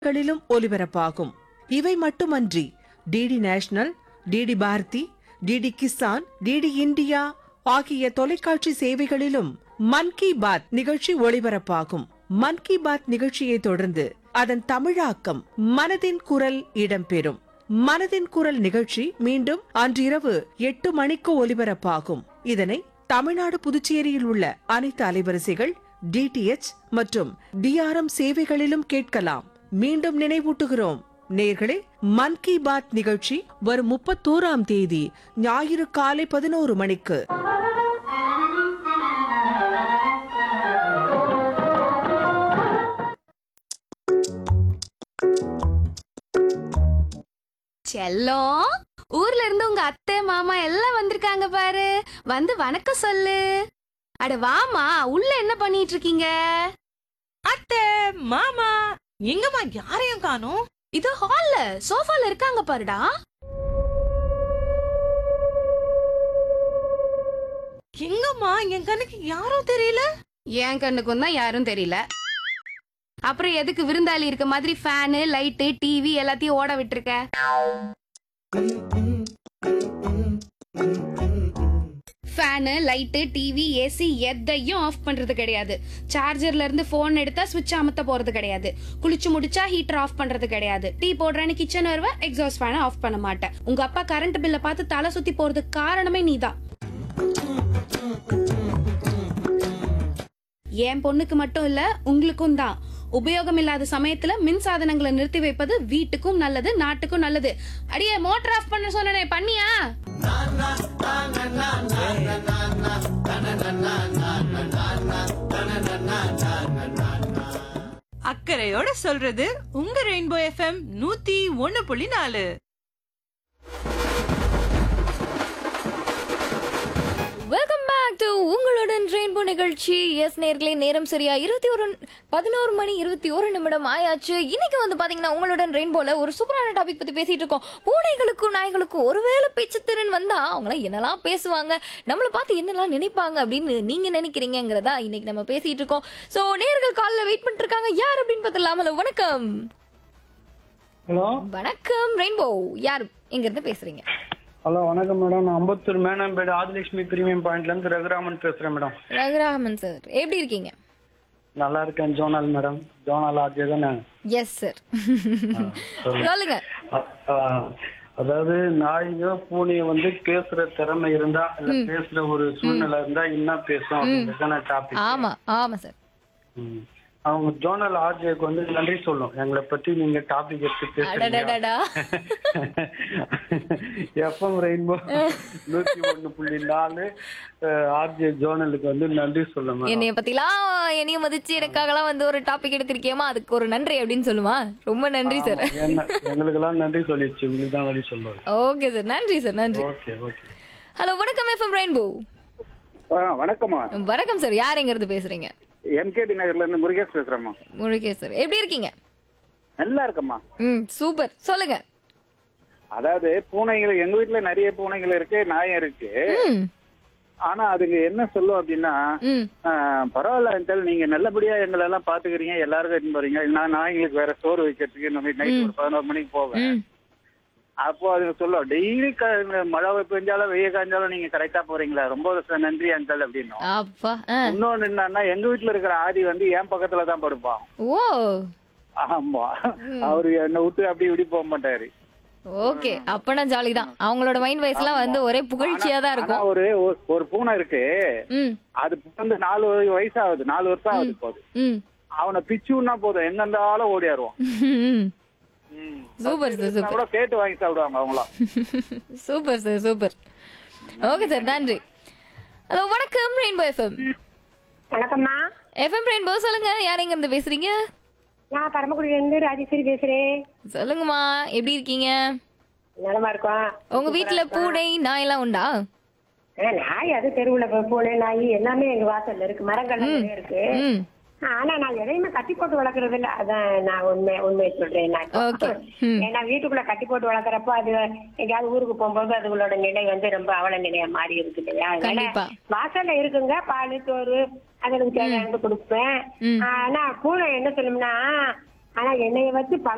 களிலும் ஒலிபரப்பாகும் இவை மட்டுமன்றி DD National DD Bharati DD Kisan DD India ஆகிய தொலைக்காட்சி சேவைகளிலும் மன் கி பாத் நிகழ்ச்சி ஒளிபரப்பாகும் மன் கி பாத் நிகழ்ச்சியை தொடர்ந்து அதன் தமிழாக்கம் மனதின் குரல் இடம்பெறும் மனதின் குரல் நிகழ்ச்சி மீண்டும் அன்றிரவு எட்டு மணிக்கு ஒலிபரப்பாகும் இதனை தமிழ்நாடு புதுச்சேரியில் உள்ள அனைத்து அலைவரிசைகள் டிடிஎச் மற்றும் டிஆர்எம் சேவைகளிலும் கேட்கலாம் மீண்டும் நினைவூட்டுகிறோம் நேர்களே மன் கி பாத் நிகழ்ச்சி வரும் முப்பத்தோராம் தேதி ஞாயிறு காலை பதினோரு மணிக்கு செல்லம் ஊர்ல இருந்து உங்க அத்தை மாமா எல்லாம் வந்திருக்காங்க பாரு வந்து வணக்கம் சொல்லு அட வாமா உள்ள என்ன பண்ணிட்டு இருக்கீங்க அத்தை மாமா எங்கம்மா யாரையும் காணோம் இது ஹால்ல சோஃபால இருக்காங்க பாருடா எங்கம்மா என் கண்ணுக்கு யாரும் தெரியல என் கண்ணுக்கும் தான் யாரும் தெரியல அப்புறம் எதுக்கு விருந்தாளி இருக்க மாதிரி ஃபேனு லைட்டு டிவி எல்லாத்தையும் ஓட விட்டுருக்க ஃபேனு லைட்டு டிவி ஏசி எதையும் ஆஃப் பண்றது கிடையாது சார்ஜர்ல இருந்து போன் எடுத்தா சுவிட்ச் அமுத்த போறது கிடையாது குளிச்சு முடிச்சா ஹீட்டர் ஆஃப் பண்றது கிடையாது டீ போடுறேன்னு கிச்சன் வருவ எக்ஸாஸ்ட் ஃபேனை ஆஃப் பண்ண மாட்டேன் உங்க அப்பா கரண்ட் பில்லை பார்த்து தலை சுத்தி போறதுக்கு காரணமே நீதான் என் பொண்ணுக்கு மட்டும் இல்ல உங்களுக்கும் தான் உபயோகம் இல்லாத சமயத்துல மின் சாதனங்களை நிறுத்தி வைப்பது வீட்டுக்கும் நல்லது நாட்டுக்கும் நல்லது அடியே மோட்டர் ஆஃப் பண்ண சொன்னனே பண்ணியா அக்கறையோட சொல்றது உங்க ரெயின்போ எஃப்எம் நூத்தி ஒண்ணு புள்ளி நாலு வெல்கம் பேக் டு உங்களுடன் ரெயின்போ நிகழ்ச்சி எஸ் நேர்களே நேரம் சரியா இருபத்தி ஒரு பதினோரு மணி இருபத்தி ஒரு நிமிடம் ஆயாச்சு இன்னைக்கு வந்து பாத்தீங்கன்னா உங்களுடன் ரெயின்போல ஒரு சூப்பரான டாபிக் பத்தி பேசிட்டு இருக்கோம் பூனைகளுக்கும் நாய்களுக்கும் ஒருவேளை பேச்சுத்திறன் வந்தா அவங்களாம் என்னெல்லாம் பேசுவாங்க நம்மளை பார்த்து என்னெல்லாம் நினைப்பாங்க அப்படின்னு நீங்க நினைக்கிறீங்கிறதா இன்னைக்கு நம்ம பேசிட்டு இருக்கோம் சோ நேர்கள் காலில் வெயிட் பண்ணிட்டு இருக்காங்க யார் அப்படின்னு பார்த்தலாமல வணக்கம் ஹலோ வணக்கம் ரெயின்போ யார் எங்க இருந்து பேசுறீங்க ஹலோ வணக்கம் மேடம் நான் அம்பத்தூர் மேனம்பேடு ஆதிலட்சுமி பிரீமியம் பாயிண்ட்ல இருந்து ரகுராமன் பேசுறேன் மேடம் ரகுராமன் சார் எப்படி இருக்கீங்க நல்லா இருக்கேன் ஜோனல் மேடம் ஜோனல் ஆர்ஜே தானே எஸ் சார் சொல்லுங்க அ- ஆ, அதாவது நாயோ பூனையோ வந்து பேசுற திறமை இருந்தா இல்ல பேசுற ஒரு சூழ்நிலை இருந்தா என்ன பேசும் அப்படின்றதான டாபிக் ஆமா ஆமா சார் அவங்க ஜோனல் ஆர்ஜேக்கு வந்து நன்றி சொல்லும் எங்களை பத்தி நீங்க டாபிக் எடுத்து பேசுறீங்க அடடடடா எஃப்எம் ரெயின்போ நூத்தி ஒண்ணு புள்ளி நாலு ஆர்ஜே ஜோனலுக்கு வந்து நன்றி சொல்லுங்க என்னைய பத்திலாம் என்னைய மதிச்சு எனக்காகலாம் வந்து ஒரு டாபிக் எடுத்திருக்கியமா அதுக்கு ஒரு நன்றி அப்படின்னு சொல்லுமா ரொம்ப நன்றி சார் எங்களுக்கு எல்லாம் நன்றி சொல்லிடுச்சு உங்களுக்கு தான் நன்றி சொல்லுவாங்க ஓகே சார் நன்றி சார் நன்றி ஓகே ஓகே ஹலோ வணக்கம் எஃப்எம் ரெயின்போ வணக்கம்மா வணக்கம் சார் யார் எங்க இருந்து பேசுறீங்க எம்கேடி நகர்ல இருந்து முருகேஷ் பேசுறேம்மா முருகே சார் எப்படி இருக்கீங்க நல்லா இருக்கம்மா ம் சூப்பர் சொல்லுங்க அதாவது பூனைகள் எங்க வீட்டுல நிறைய பூனைகள் இருக்கு நாயம் இருக்கு ம் ஆனா அதுங்க என்ன சொல்லும் அப்படின்னா ம் ஆஹ், பரவாயில்ல அங்கிள் நீங்க நல்லபடியா எங்களை எல்லாம் பாத்துக்கிறீங்க எல்லாருக்கும் எடுத்துன்னு போறீங்க நான் நாய்களுக்கு வேற சோறு வைக்கிறதுக்கு இந்த மாதிரி நைட் ஒரு பதினோரு மணிக்கு போவேன் ம் அப்போ அதுங்க சொல்லும் டெய்லி மழை பெஞ்சாலும் வெய்ய காய்ஞ்சாலும் நீங்க கரெக்டா போறீங்களா ரொம்ப ச- நன்றி அங்கிள் அப்படின்னும் அப்பா ஆ. இன்னொன்னு என்னன்னா எங்க வீட்டுல இருக்கிற ஆதி வந்து என் பக்கத்துல தான் படுப்பான் ஓ ஆமா அவரு என்னை விட்டு அப்படி இப்படி போக மாட்டாரு ஓகே அப்பனா ஜாலி தான் அவங்களோட மைண்ட் வைஸ்லாம் வந்து ஒரே புகழ்ச்சியா தான் ஆனா இருக்கும் ஒரு ஒரு- ஒரு பூனை இருக்கு ம் அது வந்து நாலு வயசு ஆகுது நாலு வருஷம் ஆகுது போது ம் அவனை பிச்சுன்னா போதும் எங்க இருந்தாலும் ஓடியாருவான் ம் ம். சூப்பர் சார் நான் சூப்பர் கூட கேட்டு வாங்கி சாப்பிடுவாங்க அவங்களாம் super sir super okay sir நன்றி ஹலோ வணக்கம் ரெயின்போ எஃப்எம் வணக்கம்மா எஃப்எம் ரெயின்போ சொல்லுங்க யார் எங்க இருந்து பேசுறீங்க நான் பரமக்குடியில இருந்து ராஜேஸ்வரி பேசுறேன் சொல்லுங்கம்மா எப்படி இருக்கீங்க நலமா இருக்கோம் உங்க வீட்ல பூனை நாய் எல்லாம் உண்டா ஆ, நாய் அது தெருவுல போ- பூனை நாய் எல்லாமே எங்க வாசல்ல இருக்கு மரங்கள் நிறைய இருக்கு ம் ஆனா நான் எதையுமே கட்டி போட்டு வளர்க்கறது இல்ல அதான் நான் உண்மை உண்மையை சொல்றேன் நான் Okay. ம். ஏன்னா வீட்டுக்குள்ள கட்டி போட்டு வளர்க்கறப்போ அது எங்கேயாவது ஊருக்கு போகும்போது அதுங்களோட நிலை வந்து ரொம்ப அவல நிலையா மாறி இருக்கு இல்லையா அதனால கண்டிப்பா. வாசல்ல இருக்குங்க பால் சோறு அதுக்கு தேவையானது கொடுப்பேன் ம். ஆனா பூனை என்ன சொல்லும்னா ஆனா என்னைய வச்சு பல